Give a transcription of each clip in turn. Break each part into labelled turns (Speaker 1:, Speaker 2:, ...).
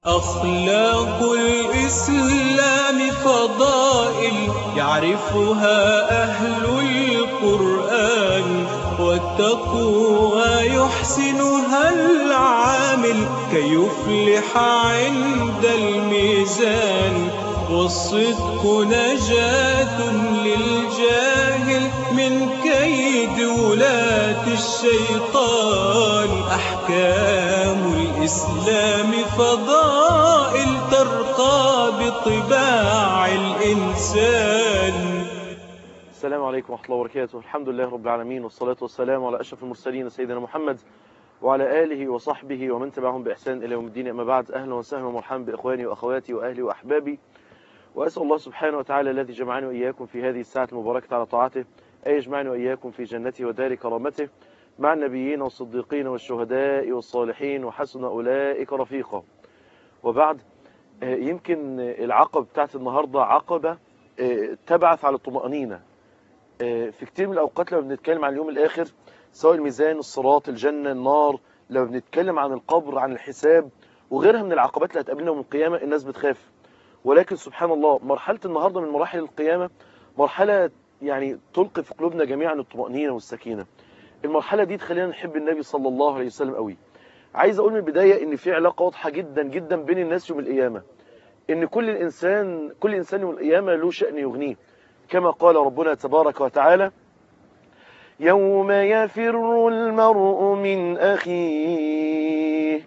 Speaker 1: أخلاق الإسلام فضائل يعرفها أهل القرآن والتقوى يحسنها العامل كي يفلح عند الميزان والصدق نجاة للجاهل من كيد ولاة الشيطان أحكام الإسلام فضائل ترقى بطباع الإنسان
Speaker 2: السلام عليكم ورحمة الله وبركاته الحمد لله رب العالمين والصلاة والسلام على أشرف المرسلين سيدنا محمد وعلى آله وصحبه ومن تبعهم بإحسان إلى يوم الدين أما بعد أهلا وسهلا ومرحبا بإخواني وأخواتي وأهلي وأحبابي وأسأل الله سبحانه وتعالى الذي جمعني وإياكم في هذه الساعة المباركة على طاعته أن يجمعني وإياكم في جنته ودار كرامته مع النبيين والصديقين والشهداء والصالحين وحسن أولئك رفيقا وبعد يمكن العقبة بتاعت النهاردة عقبة تبعث على الطمأنينة في كتير من الأوقات لما بنتكلم عن اليوم الآخر سواء الميزان الصراط الجنة النار لما بنتكلم عن القبر عن الحساب وغيرها من العقبات اللي هتقابلنا يوم القيامة الناس بتخاف ولكن سبحان الله مرحلة النهاردة من مراحل القيامة مرحلة يعني تلقي في قلوبنا جميعا الطمأنينة والسكينة المرحلة دي تخلينا نحب النبي صلى الله عليه وسلم قوي عايز أقول من البداية إن في علاقة واضحة جدا جدا بين الناس يوم القيامة إن كل الإنسان كل إنسان يوم القيامة له شأن يغنيه كما قال ربنا تبارك وتعالى يوم يفر المرء من أخيه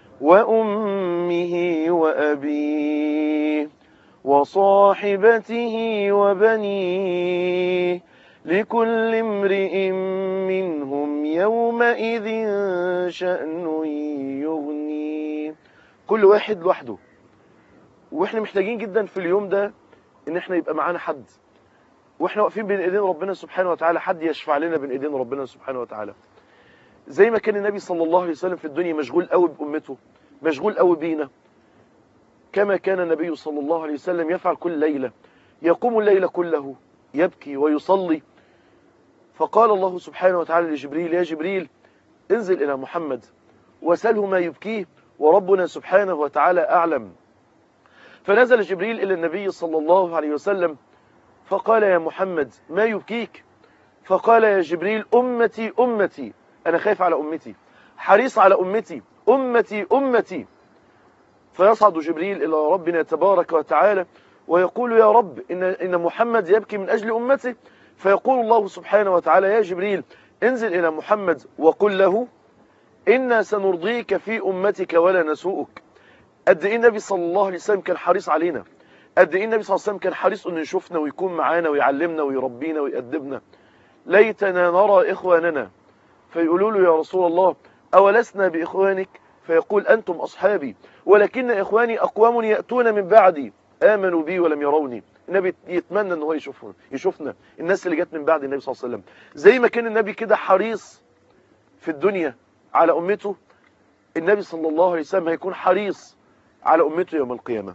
Speaker 2: وأمه وأبيه وصاحبته وبنيه لكل امرئ منهم يومئذ شأن يغنيه كل واحد لوحده واحنا محتاجين جدا في اليوم ده ان احنا يبقى معانا حد واحنا واقفين بين ايدين ربنا سبحانه وتعالى حد يشفع لنا بين ايدين ربنا سبحانه وتعالى زي ما كان النبي صلى الله عليه وسلم في الدنيا مشغول قوي بامته مشغول قوي بينا كما كان النبي صلى الله عليه وسلم يفعل كل ليلة يقوم الليل كله يبكي ويصلي فقال الله سبحانه وتعالى لجبريل يا جبريل انزل إلى محمد وسله ما يبكيه وربنا سبحانه وتعالى أعلم فنزل جبريل إلى النبي صلى الله عليه وسلم فقال يا محمد ما يبكيك فقال يا جبريل أمتي أمتي أنا خايف على أمتي حريص على أمتي أمتي أمتي فيصعد جبريل إلى ربنا تبارك وتعالى ويقول يا رب إن, إن محمد يبكي من أجل أمته فيقول الله سبحانه وتعالى يا جبريل انزل إلى محمد وقل له إنا سنرضيك في أمتك ولا نسوءك قد إيه النبي صلى الله عليه وسلم كان حريص علينا قد إيه النبي صلى الله عليه وسلم كان حريص أنه يشوفنا ويكون معانا ويعلمنا ويربينا ويأدبنا ليتنا نرى إخواننا فيقولوا له يا رسول الله أولسنا بإخوانك فيقول أنتم أصحابي ولكن إخواني أقوام يأتون من بعدي آمنوا بي ولم يروني النبي يتمنى أنه يشوفنا يشوفنا الناس اللي جت من بعد النبي صلى الله عليه وسلم زي ما كان النبي كده حريص في الدنيا على أمته النبي صلى الله عليه وسلم هيكون حريص على أمته يوم القيامة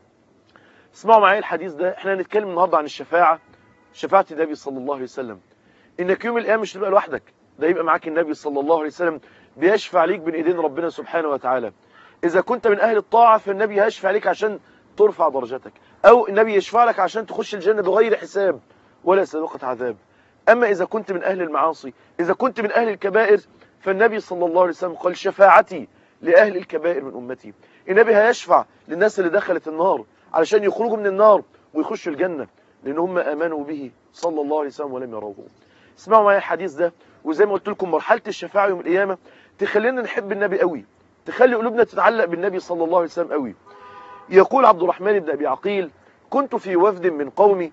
Speaker 2: اسمعوا معايا الحديث ده احنا هنتكلم النهارده عن الشفاعة شفاعة النبي صلى الله عليه وسلم انك يوم القيامة مش تبقى لوحدك ده يبقى معاك النبي صلى الله عليه وسلم بيشفع ليك بين ايدين ربنا سبحانه وتعالى اذا كنت من اهل الطاعة فالنبي هيشفع ليك عشان ترفع درجتك او النبي يشفع لك عشان تخش الجنة بغير حساب ولا سابقة عذاب اما اذا كنت من اهل المعاصي اذا كنت من اهل الكبائر فالنبي صلى الله عليه وسلم قال شفاعتي لأهل الكبائر من أمتي النبي هيشفع للناس اللي دخلت النار علشان يخرجوا من النار ويخشوا الجنة لأن هم آمنوا به صلى الله عليه وسلم ولم يروه اسمعوا معايا الحديث ده وزي ما قلت لكم مرحلة الشفاعة يوم القيامة تخلينا نحب النبي قوي تخلي قلوبنا تتعلق بالنبي صلى الله عليه وسلم قوي يقول عبد الرحمن بن أبي عقيل كنت في وفد من قومي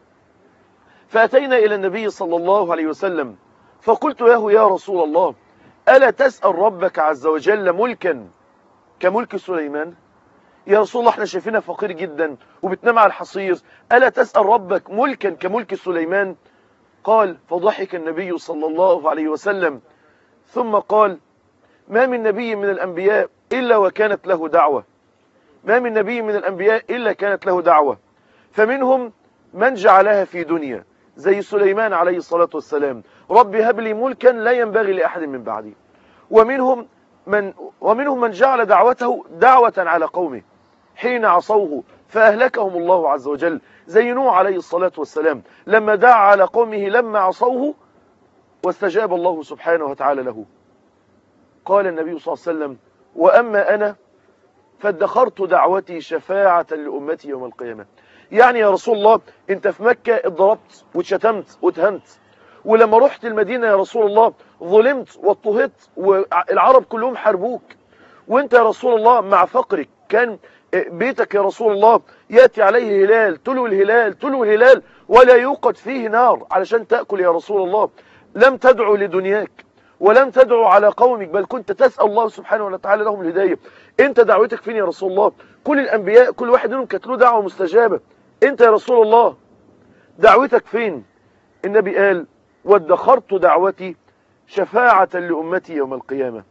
Speaker 2: فأتينا إلى النبي صلى الله عليه وسلم فقلت له يا رسول الله ألا تسأل ربك عز وجل ملكا كملك سليمان يا رسول الله احنا شايفينها فقير جدا وبتنام على الحصير ألا تسأل ربك ملكا كملك سليمان قال فضحك النبي صلى الله عليه وسلم ثم قال ما من نبي من الأنبياء إلا وكانت له دعوة ما من نبي من الأنبياء إلا كانت له دعوة فمنهم من جعلها في دنيا زي سليمان عليه الصلاة والسلام رب هب لي ملكا لا ينبغي لأحد من بعدي ومنهم من ومنهم من جعل دعوته دعوة على قومه حين عصوه فأهلكهم الله عز وجل زي نوح عليه الصلاة والسلام لما دعا على قومه لما عصوه واستجاب الله سبحانه وتعالى له قال النبي صلى الله عليه وسلم وأما أنا فادخرت دعوتي شفاعة لأمتي يوم القيامة يعني يا رسول الله انت في مكة اتضربت واتشتمت واتهنت ولما رحت المدينة يا رسول الله ظلمت واضطهدت والعرب كلهم حاربوك وانت يا رسول الله مع فقرك كان بيتك يا رسول الله يأتي عليه هلال تلو الهلال تلو الهلال ولا يوقد فيه نار علشان تأكل يا رسول الله لم تدعو لدنياك ولم تدعو على قومك بل كنت تسأل الله سبحانه وتعالى لهم الهداية انت دعوتك فين يا رسول الله كل الأنبياء كل واحد منهم كانت له دعوة مستجابة انت يا رسول الله دعوتك فين النبي قال وادخرت دعوتي شفاعة لأمتي يوم القيامة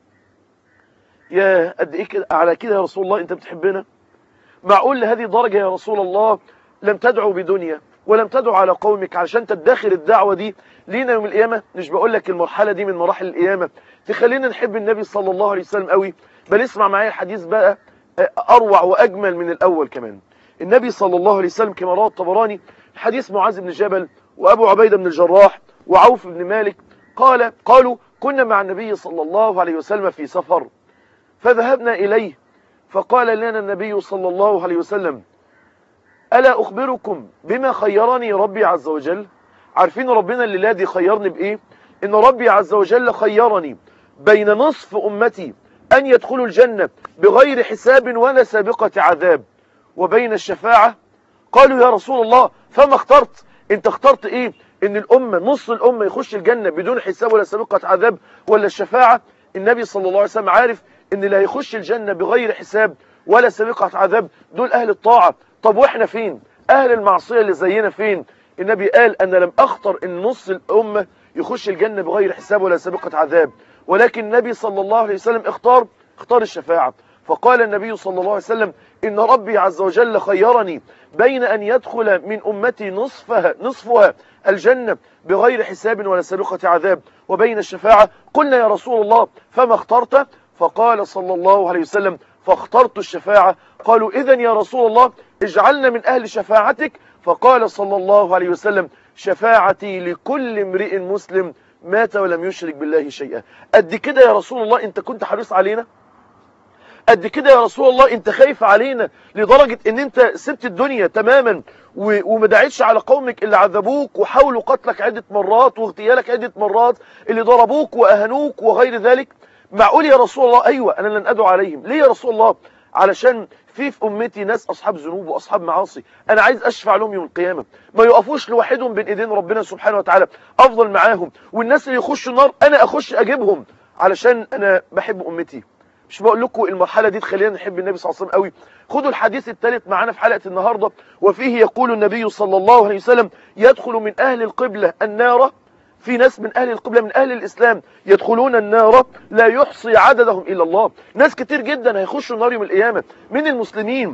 Speaker 2: يا قد ايه كده على كده يا رسول الله انت بتحبنا معقول لهذه الدرجة يا رسول الله لم تدعو بدنيا ولم تدعو على قومك علشان تدخر الدعوة دي لينا يوم القيامة مش بقول لك المرحلة دي من مراحل القيامة تخلينا نحب النبي صلى الله عليه وسلم قوي بل اسمع معايا الحديث بقى أروع وأجمل من الأول كمان النبي صلى الله عليه وسلم كما رواه الطبراني حديث معاذ بن جبل وأبو عبيدة بن الجراح وعوف بن مالك قال قالوا كنا مع النبي صلى الله عليه وسلم في سفر فذهبنا إليه فقال لنا النبي صلى الله عليه وسلم ألا أخبركم بما خيرني ربي عز وجل عارفين ربنا اللي لا دي خيرني بإيه إن ربي عز وجل خيرني بين نصف أمتي أن يدخلوا الجنة بغير حساب ولا سابقة عذاب وبين الشفاعة قالوا يا رسول الله فما اخترت انت اخترت ايه ان الامة نص الامة يخش الجنة بدون حساب ولا سابقة عذاب ولا الشفاعة النبي صلى الله عليه وسلم عارف ان اللي هيخش الجنة بغير حساب ولا سابقة عذاب دول اهل الطاعة طب واحنا فين اهل المعصية اللي زينا فين النبي قال انا لم اختر ان نص الامة يخش الجنة بغير حساب ولا سابقة عذاب ولكن النبي صلى الله عليه وسلم اختار اختار الشفاعة فقال النبي صلى الله عليه وسلم إن ربي عز وجل خيرني بين أن يدخل من أمتي نصفها, نصفها الجنة بغير حساب ولا سابقة عذاب وبين الشفاعة قلنا يا رسول الله فما اخترت فقال صلى الله عليه وسلم فاخترت الشفاعة قالوا إذا يا رسول الله اجعلنا من أهل شفاعتك فقال صلى الله عليه وسلم شفاعتي لكل امرئ مسلم مات ولم يشرك بالله شيئا قد كده يا رسول الله انت كنت حريص علينا قد كده يا رسول الله انت خايف علينا لدرجة ان انت سبت الدنيا تماما وما دعيتش على قومك اللي عذبوك وحاولوا قتلك عدة مرات واغتيالك عدة مرات اللي ضربوك واهنوك وغير ذلك معقول يا رسول الله ايوه انا لن ادعو عليهم ليه يا رسول الله علشان في في امتي ناس اصحاب ذنوب واصحاب معاصي انا عايز اشفع لهم يوم القيامه ما يقفوش لوحدهم بين ايدين ربنا سبحانه وتعالى افضل معاهم والناس اللي يخشوا النار انا اخش اجيبهم علشان انا بحب امتي مش بقول لكم المرحله دي تخلينا نحب النبي صلى الله عليه وسلم قوي خدوا الحديث الثالث معانا في حلقه النهارده وفيه يقول النبي صلى الله عليه وسلم يدخل من اهل القبله النار في ناس من أهل القبلة من أهل الإسلام يدخلون النار لا يحصي عددهم إلا الله ناس كتير جدا هيخشوا النار يوم القيامة من المسلمين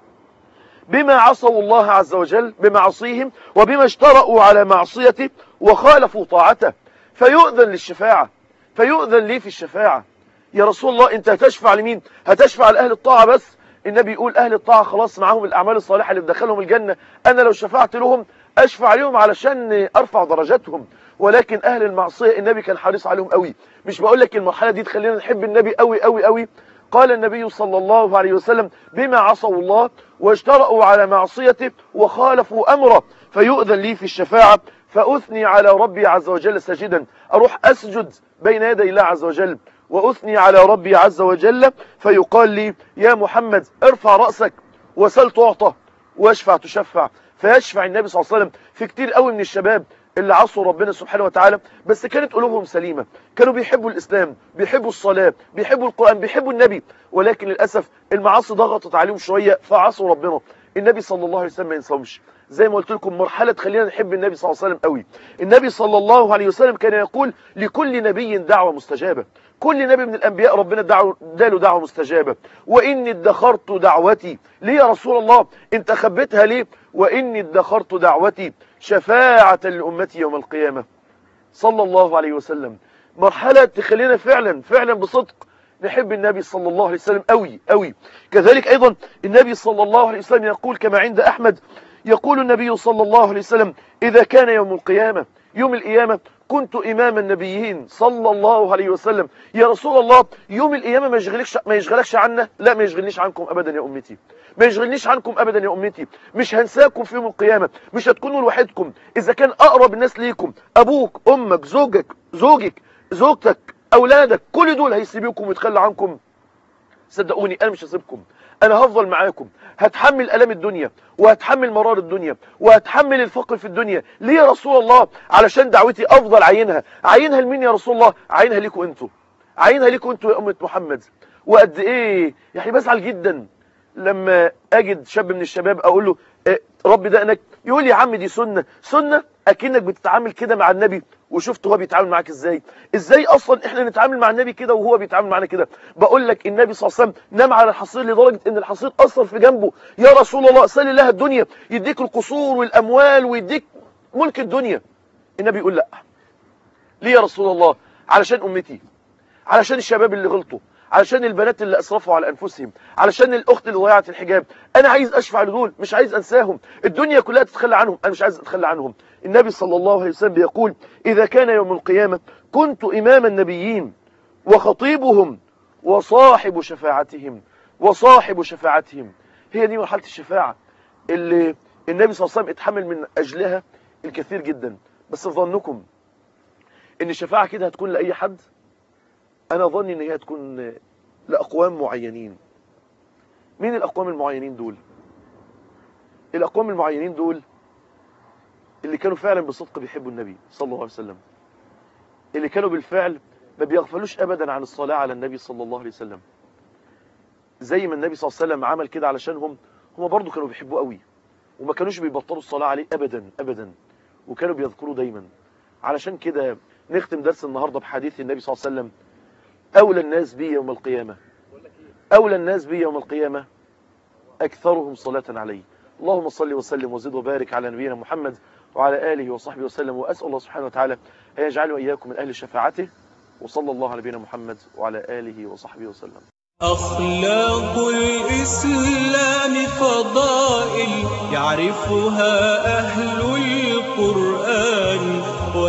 Speaker 2: بما عصوا الله عز وجل بمعصيهم وبما اشترأوا على معصيته وخالفوا طاعته فيؤذن للشفاعة فيؤذن لي في الشفاعة يا رسول الله انت هتشفع لمين هتشفع لأهل الطاعة بس النبي يقول أهل الطاعة خلاص معاهم الأعمال الصالحة اللي بدخلهم الجنة أنا لو شفعت لهم أشفع لهم علشان أرفع درجاتهم ولكن أهل المعصية النبي كان حريص عليهم قوي مش بقول لك المرحلة دي تخلينا نحب النبي قوي قوي قوي قال النبي صلى الله عليه وسلم بما عصوا الله واجترأوا على معصيته وخالفوا أمره فيؤذن لي في الشفاعة فأثني على ربي عز وجل ساجدا أروح أسجد بين يدي الله عز وجل وأثني على ربي عز وجل فيقال لي يا محمد ارفع رأسك وسل تعطى واشفع تشفع فيشفع النبي صلى الله عليه وسلم في كتير قوي من الشباب اللي عصوا ربنا سبحانه وتعالى بس كانت قلوبهم سليمة كانوا بيحبوا الإسلام بيحبوا الصلاة بيحبوا القرآن بيحبوا النبي ولكن للأسف المعاصي ضغطت عليهم شوية فعصوا ربنا النبي صلى الله عليه وسلم ما ينصومش زي ما قلت لكم مرحلة تخلينا نحب النبي صلى الله عليه وسلم قوي النبي صلى الله عليه وسلم كان يقول لكل نبي دعوة مستجابة كل نبي من الأنبياء ربنا دعوه اداله دعوة مستجابة وإني ادخرت دعوتي ليه يا رسول الله انت خبيتها ليه وإني ادخرت دعوتي شفاعة لأمتي يوم القيامة صلى الله عليه وسلم مرحلة تخلينا فعلا فعلا بصدق نحب النبي صلى الله عليه وسلم قوي قوي كذلك أيضا النبي صلى الله عليه وسلم يقول كما عند أحمد يقول النبي صلى الله عليه وسلم إذا كان يوم القيامة يوم القيامة كنت إمام النبيين صلى الله عليه وسلم يا رسول الله يوم القيامة ما يشغلكش ما يشغلكش عنا لا ما يشغلنيش عنكم أبدا يا أمتي ما يشغلنيش عنكم أبدا يا أمتي مش هنساكم في يوم القيامة مش هتكونوا لوحدكم إذا كان أقرب الناس ليكم أبوك أمك زوجك زوجك زوجتك أولادك كل دول هيسيبوكم ويتخلى عنكم صدقوني أنا مش هسيبكم أنا هفضل معاكم هتحمل ألم الدنيا وهتحمل مرار الدنيا وهتحمل الفقر في الدنيا ليه يا رسول الله علشان دعوتي أفضل عينها عينها لمين يا رسول الله عينها ليكم أنتوا عينها ليكم أنتوا يا أمة محمد وقد إيه يعني بزعل جدا لما أجد شاب من الشباب أقول له إيه رب دقنك يقول لي يا عم دي سنة سنة أكنك بتتعامل كده مع النبي وشفت هو بيتعامل معاك ازاي ازاي اصلا احنا نتعامل مع النبي كده وهو بيتعامل معانا كده بقول لك النبي صلى الله عليه وسلم نام على الحصير لدرجه ان الحصير اثر في جنبه يا رسول الله سل الله الدنيا يديك القصور والاموال ويديك ملك الدنيا النبي يقول لا ليه يا رسول الله علشان امتي علشان الشباب اللي غلطوا علشان البنات اللي اسرفوا على انفسهم علشان الاخت اللي ضيعت الحجاب انا عايز اشفع لدول مش عايز انساهم الدنيا كلها تتخلى عنهم انا مش عايز اتخلى عنهم النبي صلى الله عليه وسلم بيقول اذا كان يوم القيامه كنت امام النبيين وخطيبهم وصاحب شفاعتهم وصاحب شفاعتهم هي دي مرحله الشفاعه اللي النبي صلى الله عليه وسلم اتحمل من اجلها الكثير جدا بس في ظنكم ان الشفاعه كده هتكون لاي حد انا ظني ان هي هتكون لاقوام معينين مين الاقوام المعينين دول الاقوام المعينين دول اللي كانوا فعلا بصدق بيحبوا النبي صلى الله عليه وسلم اللي كانوا بالفعل ما بيغفلوش ابدا عن الصلاه على النبي صلى الله عليه وسلم زي ما النبي صلى الله عليه وسلم عمل كده علشانهم هم برضو كانوا بيحبوه قوي وما كانوش بيبطلوا الصلاه عليه ابدا ابدا وكانوا بيذكروه دايما علشان كده نختم درس النهارده بحديث النبي صلى الله عليه وسلم أولى الناس بي يوم القيامة أولى الناس بي يوم القيامة أكثرهم صلاة عليه اللهم صل وسلم وزد وبارك على نبينا محمد وعلى آله وصحبه وسلم وأسأل الله سبحانه وتعالى أن يجعله وإياكم من أهل شفاعته وصلى الله على نبينا محمد وعلى آله وصحبه وسلم
Speaker 1: أخلاق الإسلام فضائل يعرفها أهل القرآن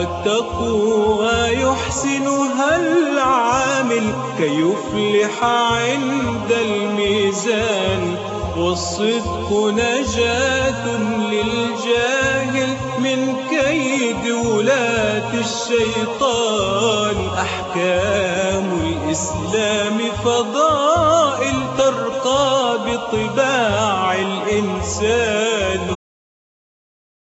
Speaker 1: والتقوى يحسنها العامل كي يفلح عند الميزان والصدق نجاة للجاهل من كيد ولاة الشيطان أحكام الإسلام فضائل ترقى بطباع الإنسان